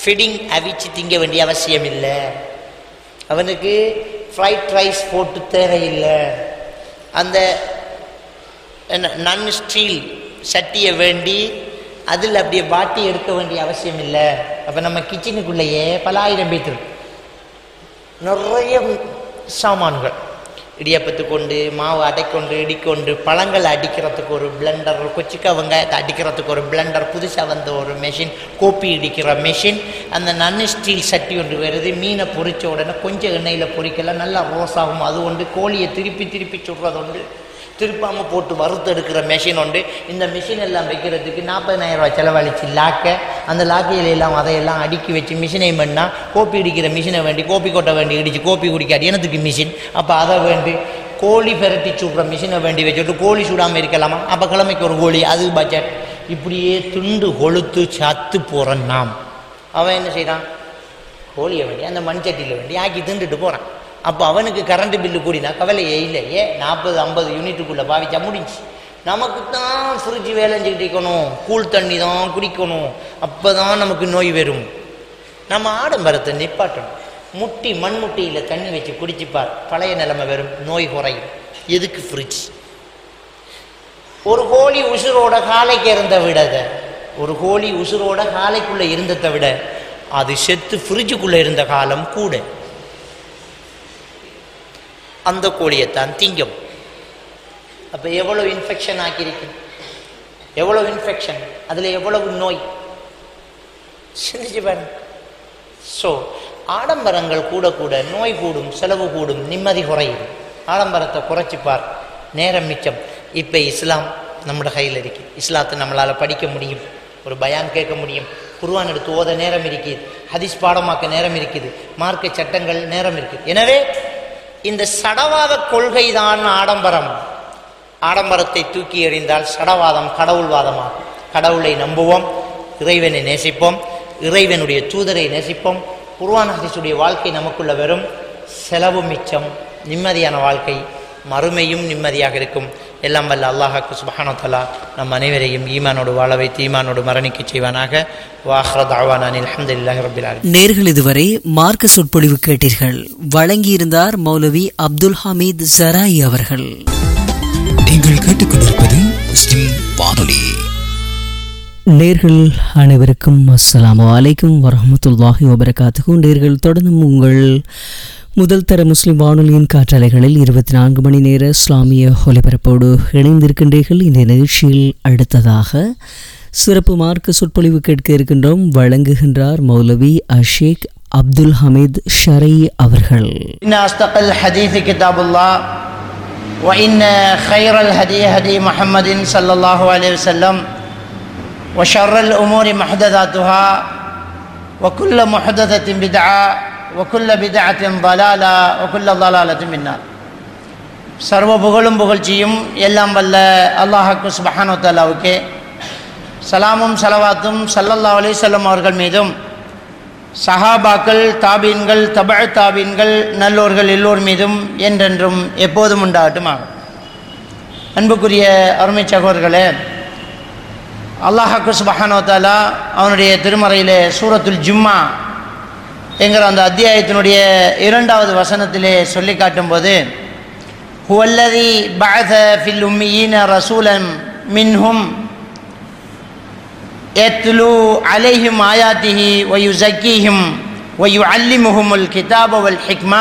Feeding அவிச்சு திங்க வேண்டிய அவசியம் இல்லை அவனுக்கு ஃப்ரைட் ரைஸ் போட்டு தேவையில்லை அந்த என்ன நன் ஸ்டீல் சட்டியை வேண்டி அதில் அப்படியே பாட்டி எடுக்க வேண்டிய அவசியம் இல்லை அப்போ நம்ம கிச்சனுக்குள்ளேயே பல ஆயிரம் பேர் இருக்கு. நிறைய சாமான்கள் இடியப்பத்து கொண்டு மாவு அடைக்கொண்டு இடிக்கொண்டு பழங்களை அடிக்கிறதுக்கு ஒரு பிளெண்டர் கொச்சிக்காய் வெங்காயத்தை அடிக்கிறதுக்கு ஒரு பிளெண்டர் புதுசாக வந்த ஒரு மெஷின் கோப்பி இடிக்கிற மெஷின் அந்த நன் ஸ்டீல் சட்டி ஒன்று வருது மீனை பொரிச்ச உடனே கொஞ்சம் எண்ணெயில் பொரிக்கலாம் நல்லா ரோஸாகும் அது ஒன்று கோழியை திருப்பி திருப்பி சுடுறது உண்டு திருப்பாமல் போட்டு வறுத்து எடுக்கிற மெஷின் உண்டு இந்த மிஷின் எல்லாம் வைக்கிறதுக்கு நாற்பதனாயிரம் ரூபாய் செலவழிச்சு லாக்க அந்த லாக்கையில எல்லாம் அதையெல்லாம் அடுக்கி வச்சு மிஷினை பண்ணால் கோப்பி இடிக்கிற மிஷினை வேண்டி கோப்பி கொட்டை வேண்டி இடிச்சு கோப்பி குடிக்காது எனத்துக்கு மிஷின் அப்போ அதை வேண்டி கோழி பெரட்டி சுடுற மிஷினை வேண்டி வச்சுட்டு கோழி சுடாமல் இருக்கலாமா அப்போ கிழமைக்கு ஒரு கோழி அது பட்ஜெட் இப்படியே துண்டு கொளுத்து சத்து போகிற நாம் அவன் என்ன செய்கிறான் கோழியை வேண்டி அந்த மண் சட்டியில் வேண்டி ஆக்கி திண்டுட்டு போகிறான் அப்போ அவனுக்கு கரண்ட் பில்லு கூடினா கவலையே இல்லை ஏ நாற்பது ஐம்பது யூனிட்டுக்குள்ளே பாவிச்சா முடிஞ்சு நமக்கு தான் ஃப்ரிட்ஜ் வேலை செஞ்சுக்கிட்டு இருக்கணும் கூல் தண்ணி தான் குடிக்கணும் அப்போ தான் நமக்கு நோய் வரும் நம்ம ஆடம்பரத்தை நிப்பாட்டணும் முட்டி மண்முட்டியில் தண்ணி வச்சு குடிச்சுப்பார் பழைய நிலைமை வரும் நோய் குறையும் எதுக்கு ஃப்ரிட்ஜ் ஒரு கோழி உசுரோட காலைக்கு இருந்த விட அதை, ஒரு கோழி உசுரோட காலைக்குள்ளே இருந்ததை விட அது செத்து ஃப்ரிட்ஜுக்குள்ளே இருந்த காலம் கூட அந்த கோழியைத்தான் திங்கும் அப்போ எவ்வளவு இன்ஃபெக்ஷன் ஆக்கியிருக்கு எவ்வளவு இன்ஃபெக்ஷன் அதில் எவ்வளவு நோய் சிந்திச்சு பாருங்க ஸோ ஆடம்பரங்கள் கூட கூட நோய் கூடும் செலவு கூடும் நிம்மதி குறையும் ஆடம்பரத்தை குறைச்சி பார் நேரம் மிச்சம் இப்போ இஸ்லாம் நம்மளோட கையில் இருக்கு இஸ்லாத்தை நம்மளால் படிக்க முடியும் ஒரு பயான் கேட்க முடியும் குர்ஆன் எடுத்து ஓத நேரம் இருக்குது ஹதீஸ் பாடமாக்க நேரம் இருக்குது மார்க்க சட்டங்கள் நேரம் இருக்குது எனவே இந்த சடவாத கொள்கைதான் ஆடம்பரம் ஆடம்பரத்தை தூக்கி எறிந்தால் சடவாதம் கடவுள்வாதமாகும் கடவுளை நம்புவோம் இறைவனை நேசிப்போம் இறைவனுடைய தூதரை நேசிப்போம் குர்ஆன் ஹதீஸுடைய வாழ்க்கை நமக்குள்ள வரும் செலவு மிச்சம் நிம்மதியான வாழ்க்கை மறுமையும் நிம்மதியாக இருக்கும் எல்லாம் வல்ல அல்லாஹாக்கு சுபஹானோ தலா நம் அனைவரையும் ஈமானோடு வாழ வைத்து ஈமானோடு மரணிக்க செய்வானாக வாஹ்ரத் அவானான் அல்ஹம்துலில்லாஹி ரப்பில் ஆலமீன் நேர்கள் இதுவரை மார்க்க சொற்பொழிவு கேட்டீர்கள் வழங்கியிருந்தார் மௌலவி அப்துல் ஹமீத் ஜராய் அவர்கள் நீங்கள் கேட்டுக்கொண்டிருப்பது முஸ்லிம் வானொலி நேர்கள் அனைவருக்கும் அஸ்ஸலாமு அலைக்கும் வரஹ்மத்துல்லாஹி வபரகாத்துஹு நேர்கள் தொடர்ந்தும் உங்கள் முதல் தர முஸ்லிம் வானொலியின் காற்றலைகளில் இருபத்தி நான்கு மணி நேர இஸ்லாமிய ஒலிபரப்போடு இணைந்திருக்கின்றீர்கள் இந்த நிகழ்ச்சியில் அடுத்ததாக சிறப்பு மார்க்க சொற்பொழிவு கேட்க இருக்கின்றோம் வழங்குகின்றார் மௌலவி அஷேக் அப்துல் ஹமீத் ஷரை அவர்கள் إن أصدق الحديث كتاب الله وإن خير الهدي هدي محمد صلى الله عليه وسلم وشر الأمور محدثاتها وكل محدثة بدعة وكل بدعة ضلالة وكل ضلالة من النار சர்வ புகழும் புகழ்ச்சியும் எல்லாம் வல்ல அல்லாஹாக்கு சுபஹானு தாலாவுக்கே சலாமும் சலவாத்தும் சல்லல்லா அலிசல்லம் அவர்கள் மீதும் சஹாபாக்கள் தாபீன்கள் தபழ் தாபீன்கள் நல்லோர்கள் எல்லோர் மீதும் என்றென்றும் எப்போதும் உண்டாகட்டுமாக அன்புக்குரிய அருமை சகோதரர்களே அல்லாஹாக்கு சுபஹானோ தாலா அவனுடைய திருமறையிலே சூரத்துல் ஜும்மா என்கிற அந்த அத்தியாயத்தினுடைய இரண்டாவது வசனத்திலே சொல்லி காட்டும்போது ஹுவல்லதி பஅத ஃபில் உம்மியீன ரசூலன் மின்ஹும் يتلو عليهم آياته ويزكيهم ويعلمهم الكتاب والحكمة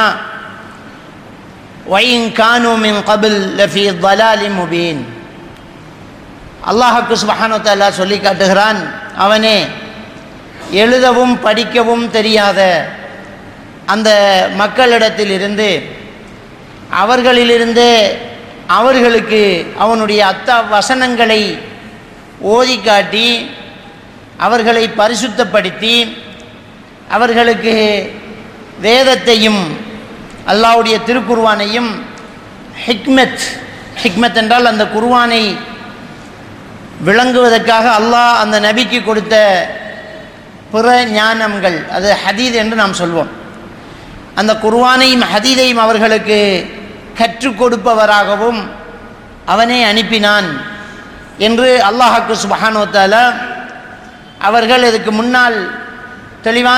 وإن كانوا من قبل لفي ضلال مبين அல்லாஹுக்கு சுபஹானு தாலா சொல்லி காட்டுகிறான் அவனே எழுதவும் படிக்கவும் தெரியாத அந்த மக்களிடத்திலிருந்து அவர்களிலிருந்து அவர்களுக்கு அவனுடைய அத்த வசனங்களை ஓதி காட்டி அவர்களை பரிசுத்தப்படுத்தி அவர்களுக்கு வேதத்தையும் அல்லாவுடைய திருக்குர்வானையும் ஹிக்மத் ஹிக்மத் என்றால் அந்த குர்வானை விளங்குவதற்காக அல்லாஹ் அந்த நபிக்கு கொடுத்த பிற ஞானங்கள் அது ஹதீத் என்று நாம் சொல்வோம் அந்த குர்வானையும் ஹதீதையும் அவர்களுக்கு கற்றுக் கொடுப்பவராகவும் அவனே அனுப்பினான் என்று அல்லாஹாக்கு சுபஹானோத்தால அவர்கள் இதுக்கு முன்னால் தெளிவான